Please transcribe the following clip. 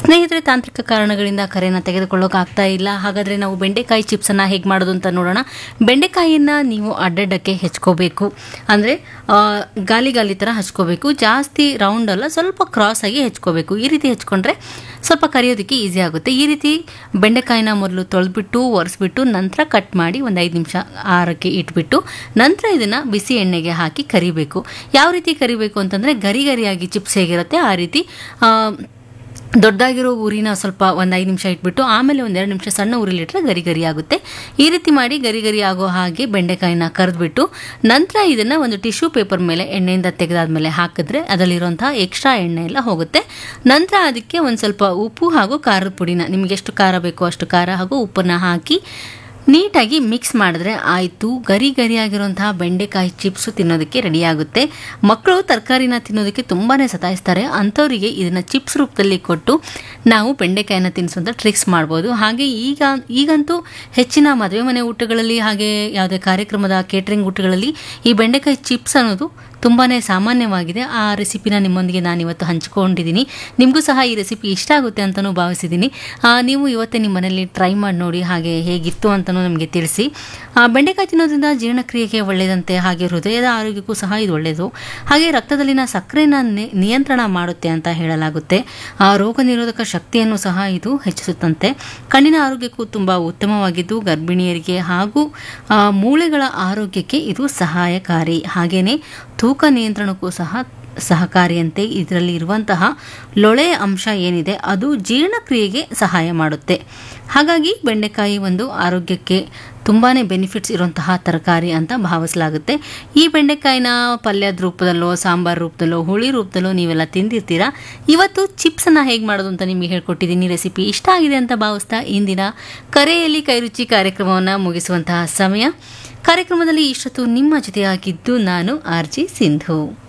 ಸ್ನೇಹಿತರೆ ತಾಂತ್ರಿಕ ಕಾರಣಗಳಿಂದ ಕರೆನ ತೆಗೆದುಕೊಳ್ಳೋಕೆ ಆಗ್ತಾ ಇಲ್ಲ ಹಾಗಾದರೆ ನಾವು ಬೆಂಡೆಕಾಯಿ ಚಿಪ್ಸನ್ನು ಹೇಗೆ ಮಾಡೋದು ಅಂತ ನೋಡೋಣ ಬೆಂಡೆಕಾಯಿಯನ್ನು ನೀವು ಅಡ್ಡಡ್ಡಕ್ಕೆ ಹೆಚ್ಕೋಬೇಕು ಅಂದರೆ ಗಾಲಿ ಗಾಲಿ ಥರ ಹಚ್ಕೋಬೇಕು ಜಾಸ್ತಿ ರೌಂಡ್ ಅಲ್ಲ ಸ್ವಲ್ಪ ಕ್ರಾಸ್ ಆಗಿ ಹೆಚ್ಕೋಬೇಕು ಈ ರೀತಿ ಹೆಚ್ಕೊಂಡ್ರೆ ಸ್ವಲ್ಪ ಕರಿಯೋದಕ್ಕೆ ಈಸಿ ಆಗುತ್ತೆ ಈ ರೀತಿ ಬೆಂಡೆಕಾಯಿನ ಮೊದಲು ತೊಳೆದ್ಬಿಟ್ಟು ಒರೆಸ್ಬಿಟ್ಟು ನಂತರ ಕಟ್ ಮಾಡಿ ಒಂದು ಐದು ನಿಮಿಷ ಆರಕ್ಕೆ ಇಟ್ಬಿಟ್ಟು ನಂತರ ಇದನ್ನು ಬಿಸಿ ಎಣ್ಣೆಗೆ ಹಾಕಿ ಕರಿಬೇಕು ಯಾವ ರೀತಿ ಕರಿಬೇಕು ಅಂತಂದರೆ ಗರಿ ಗರಿಯಾಗಿ ಚಿಪ್ಸ್ ಹೇಗಿರುತ್ತೆ ಆ ರೀತಿ ಆ, ದೊಡ್ಡದಾಗಿರೋ ಊರಿನ ಸ್ವಲ್ಪ ಒಂದು ಐದು ನಿಮಿಷ ಇಟ್ಬಿಟ್ಟು ಆಮೇಲೆ ಒಂದೆರಡು ನಿಮಿಷ ಸಣ್ಣ ಊರಿಲಿಟ್ರೆ ಗರಿ ಗರಿ ಆಗುತ್ತೆ ಈ ರೀತಿ ಮಾಡಿ ಗರಿ ಗರಿ ಆಗೋ ಹಾಗೆ ಬೆಂಡೆಕಾಯಿನ ಕರೆದ್ಬಿಟ್ಟು ನಂತರ ಇದನ್ನು ಒಂದು ಟಿಶ್ಯೂ ಪೇಪರ್ ಮೇಲೆ ಎಣ್ಣೆಯಿಂದ ತೆಗೆದಾದ್ಮೇಲೆ ಹಾಕಿದ್ರೆ ಅದರಲ್ಲಿರುವಂತಹ ಎಕ್ಸ್ಟ್ರಾ ಎಣ್ಣೆ ಎಲ್ಲ ಹೋಗುತ್ತೆ ನಂತರ ಅದಕ್ಕೆ ಒಂದು ಸ್ವಲ್ಪ ಉಪ್ಪು ಹಾಗೂ ಖಾರದ ಪುಡಿನ ನಿಮಗೆ ಎಷ್ಟು ಖಾರ ಬೇಕೋ ಅಷ್ಟು ಖಾರ ಹಾಗೂ ಉಪ್ಪನ್ನು ಹಾಕಿ ನೀಟಾಗಿ ಮಿಕ್ಸ್ ಮಾಡಿದ್ರೆ ಆಯಿತು ಗರಿ ಗರಿಯಾಗಿರುವಂತಹ ಬೆಂಡೆಕಾಯಿ ಚಿಪ್ಸು ತಿನ್ನೋದಕ್ಕೆ ರೆಡಿಯಾಗುತ್ತೆ ಮಕ್ಕಳು ತರಕಾರಿನ ತಿನ್ನೋದಕ್ಕೆ ತುಂಬಾ ಸತಾಯಿಸ್ತಾರೆ ಅಂಥವರಿಗೆ ಇದನ್ನು ಚಿಪ್ಸ್ ರೂಪದಲ್ಲಿ ಕೊಟ್ಟು ನಾವು ಬೆಂಡೆಕಾಯಿನ ತಿನ್ನಿಸುವಂಥ ಟ್ರಿಕ್ಸ್ ಮಾಡ್ಬೋದು ಹಾಗೆ ಈಗ ಈಗಂತೂ ಹೆಚ್ಚಿನ ಮದುವೆ ಮನೆ ಊಟಗಳಲ್ಲಿ ಹಾಗೆ ಯಾವುದೇ ಕಾರ್ಯಕ್ರಮದ ಕೇಟ್ರಿಂಗ್ ಊಟಗಳಲ್ಲಿ ಈ ಬೆಂಡೆಕಾಯಿ ಚಿಪ್ಸ್ ಅನ್ನೋದು ತುಂಬಾ ಸಾಮಾನ್ಯವಾಗಿದೆ ಆ ರೆಸಿಪಿನ ನಿಮ್ಮೊಂದಿಗೆ ನಾನು ಇವತ್ತು ಹಂಚ್ಕೊಂಡಿದ್ದೀನಿ ನಿಮಗೂ ಸಹ ಈ ರೆಸಿಪಿ ಇಷ್ಟ ಆಗುತ್ತೆ ಅಂತಲೂ ಭಾವಿಸಿದ್ದೀನಿ ಆ, ನೀವು ಇವತ್ತೇ ನಿಮ್ಮ ಮನೇಲಿ ಟ್ರೈ ಮಾಡಿ ನೋಡಿ ಹಾಗೆ ಹೇಗಿತ್ತು ಅಂತಲೂ ನಮಗೆ ತಿಳಿಸಿ ಆ, ಬೆಂಡೆಕಾಯಿ ತಿನ್ನೋದ್ರಿಂದ ಜೀರ್ಣಕ್ರಿಯೆಗೆ ಒಳ್ಳೆಯದಂತೆ ಹಾಗೆ ಹೃದಯದ ಆರೋಗ್ಯಕ್ಕೂ ಸಹ ಇದು ಒಳ್ಳೆಯದು ಹಾಗೆ ರಕ್ತದಲ್ಲಿನ ಸಕ್ಕರೆನ ನಿ- ನಿಯಂತ್ರಣ ಮಾಡುತ್ತೆ ಅಂತ ಹೇಳಲಾಗುತ್ತೆ ಆ ರೋಗ ನಿರೋಧಕ ಶಕ್ತಿಯನ್ನು ಸಹ ಇದು ಹೆಚ್ಚಿಸುತ್ತಂತೆ ಕಣ್ಣಿನ ಆರೋಗ್ಯಕ್ಕೂ ತುಂಬ ಉತ್ತಮವಾಗಿದ್ದು ಗರ್ಭಿಣಿಯರಿಗೆ ಹಾಗೂ ಆ, ಮೂಳೆಗಳ ಆರೋಗ್ಯಕ್ಕೆ ಇದು ಸಹಾಯಕಾರಿ ಹಾಗೆಯೇ ತೂಕ ನಿಯಂತ್ರಣಕ್ಕೂ ಸಹ ಸಹಕಾರಿಯಂತೆ ಇದರಲ್ಲಿ ಇರುವಂತಹ ಲೊಳೆಯ ಅಂಶ ಏನಿದೆ ಅದು ಜೀರ್ಣಕ್ರಿಯೆಗೆ ಸಹಾಯ ಮಾಡುತ್ತೆ ಹಾಗಾಗಿ ಬೆಂಡೆಕಾಯಿ ಒಂದು ಆರೋಗ್ಯಕ್ಕೆ ತುಂಬಾ ಬೆನಿಫಿಟ್ಸ್ ಇರುವಂತಹ ತರಕಾರಿ ಅಂತ ಭಾವಿಸಲಾಗುತ್ತೆ ಈ ಬೆಂಡೆಕಾಯಿನ ಪಲ್ಯದ ರೂಪದಲ್ಲೋ ಸಾಂಬಾರ್ ರೂಪದಲ್ಲೋ ಹುಳಿ ರೂಪದಲ್ಲೋ ನೀವೆಲ್ಲ ತಿಂದಿರ್ತೀರಾ ಇವತ್ತು ಚಿಪ್ಸನ್ನು ಹೇಗೆ ಮಾಡೋದು ಅಂತ ನಿಮಗೆ ಹೇಳ್ಕೊಟ್ಟಿದ್ದೀನಿ ರೆಸಿಪಿ ಇಷ್ಟ ಆಗಿದೆ ಅಂತ ಭಾವಿಸ್ತಾ ಇಂದಿನ ಕರೆಯಲ್ಲಿ ಕೈರುಚಿ ಕಾರ್ಯಕ್ರಮವನ್ನು ಮುಗಿಸುವಂತಹ ಸಮಯ ಕಾರ್ಯಕ್ರಮದಲ್ಲಿ ಇಷ್ಟೊತ್ತು ನಿಮ್ಮ ಜೊತೆಯಾಗಿದ್ದು ನಾನು ಆರ್ ಜಿ ಸಿಂಧು